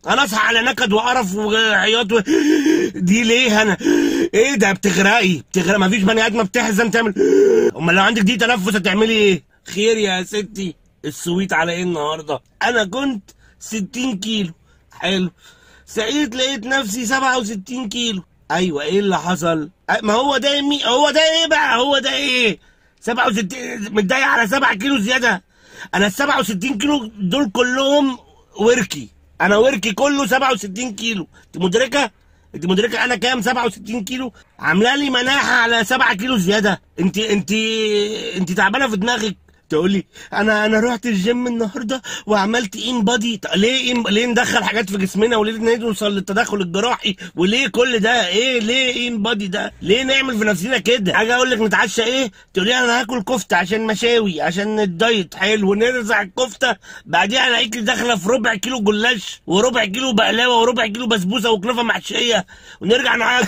انا اصحى على نكد وقرف وعياط و... دي ليه انا ايه ده بتغرقي بتغرقي مفيش بني ادمه بتحزن تعمل امال لو عندك دي تنفس هتعملي ايه خير يا ستي السويت على ايه النهارده انا كنت 60 كيلو حلو سعيد لقيت نفسي 67 كيلو ايوه ايه اللي حصل أ- ما هو ده مي... هو ده ايه بقى هو ده ايه 67 متضايق على 7 كيلو زياده انا ال 67 كيلو دول كلهم وركي انا وركي كله 67 كيلو انت مدركه انت مدركه انا كام 67 كيلو عامله لي مناعه على 7 كيلو زياده انت انت انت تعبانه في دماغك تقول لي انا انا رحت الجيم النهارده وعملت ان بادي ليه إن ليه ندخل حاجات في جسمنا وليه نوصل للتدخل الجراحي وليه كل ده ايه ليه ان بادي ده ليه نعمل في نفسنا كده حاجه اقول لك نتعشى ايه تقول لي انا هاكل كفته عشان مشاوي عشان الدايت حلو ونرزع الكفته بعديها الاقيك داخله في ربع كيلو جلاش وربع كيلو بقلاوه وربع كيلو بسبوسه وكنافه محشيه ونرجع نعيط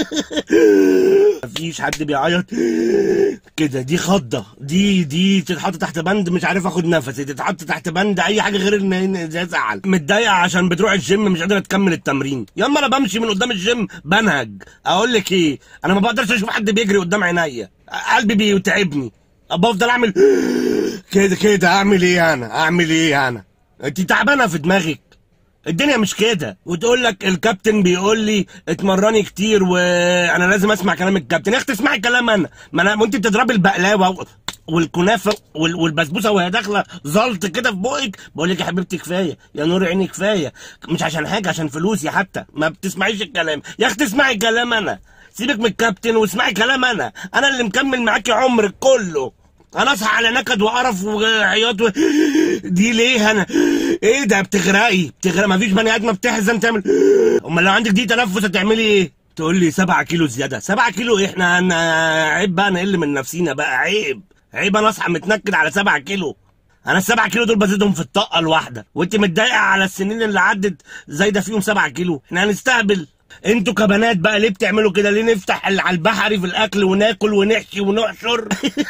مفيش حد بيعيط كده دي خضه دي دي تتحط تحت بند مش عارف اخد نفسي تتحط تحت بند اي حاجه غير ان ان زي زعل متضايقه عشان بتروح الجيم مش قادره تكمل التمرين ياما انا بمشي من قدام الجيم بنهج اقول لك ايه انا ما بقدرش اشوف حد بيجري قدام عينيا قلبي بيتعبني بفضل اعمل كده كده اعمل ايه انا اعمل ايه انا انت تعبانه في دماغك الدنيا مش كده وتقول لك الكابتن بيقول لي اتمرني كتير وانا لازم اسمع كلام الكابتن يا اختي اسمعي كلام انا ما انا وانت بتضربي البقلاوه و- والكنافه وال- والبسبوسه وهي داخله زلط كده في بقك بقول لك يا حبيبتي كفايه يا نور عيني كفايه مش عشان حاجه عشان فلوسي حتى ما بتسمعيش الكلام يا اختي اسمعي كلام انا سيبك من الكابتن واسمعي كلام انا انا اللي مكمل معاكي عمرك كله انا اصحى على نكد وقرف وعياط و... دي ليه انا ايه ده بتغرقي بتغرقي مفيش بني ادمه بتحزن تعمل امال لو عندك دي تنفس هتعملي ايه تقول لي 7 كيلو زياده 7 كيلو إيه؟ احنا هن... عيب بقى نقل من نفسينا بقى عيب عيب انا اصحى متنكد على 7 كيلو انا السبع كيلو دول بزيدهم في الطاقه الواحده وانت متضايقه على السنين اللي عدت زايده فيهم 7 كيلو احنا هنستهبل انتوا كبنات بقى ليه بتعملوا كده ليه نفتح ال- على البحري في الاكل وناكل ونحشي ونحشر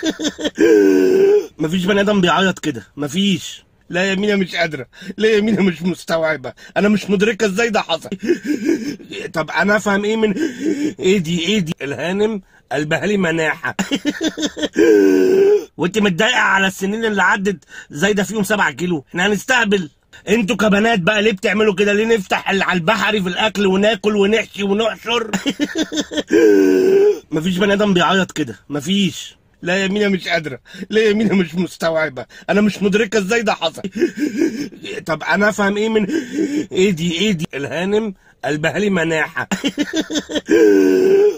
مفيش بني ادم بيعيط كده مفيش لا يا مينا مش قادرة لا يا مينا مش مستوعبة أنا مش مدركة إزاي ده حصل طب أنا أفهم إيه من إيه دي إيه دي الهانم قلبها لي مناحة وأنت متضايقة على السنين اللي عدت زايدة فيهم 7 كيلو إحنا هنستهبل انتوا كبنات بقى ليه بتعملوا كده ليه نفتح ال- على البحري في الاكل وناكل ونحشي ونحشر مفيش بني ادم بيعيط كده مفيش لا يا مينا مش قادرة لا يا مينا مش مستوعبة أنا مش مدركة إزاي ده حصل طب أنا أفهم إيه من إيه دي إيه دي الهانم قلبها لي مناحة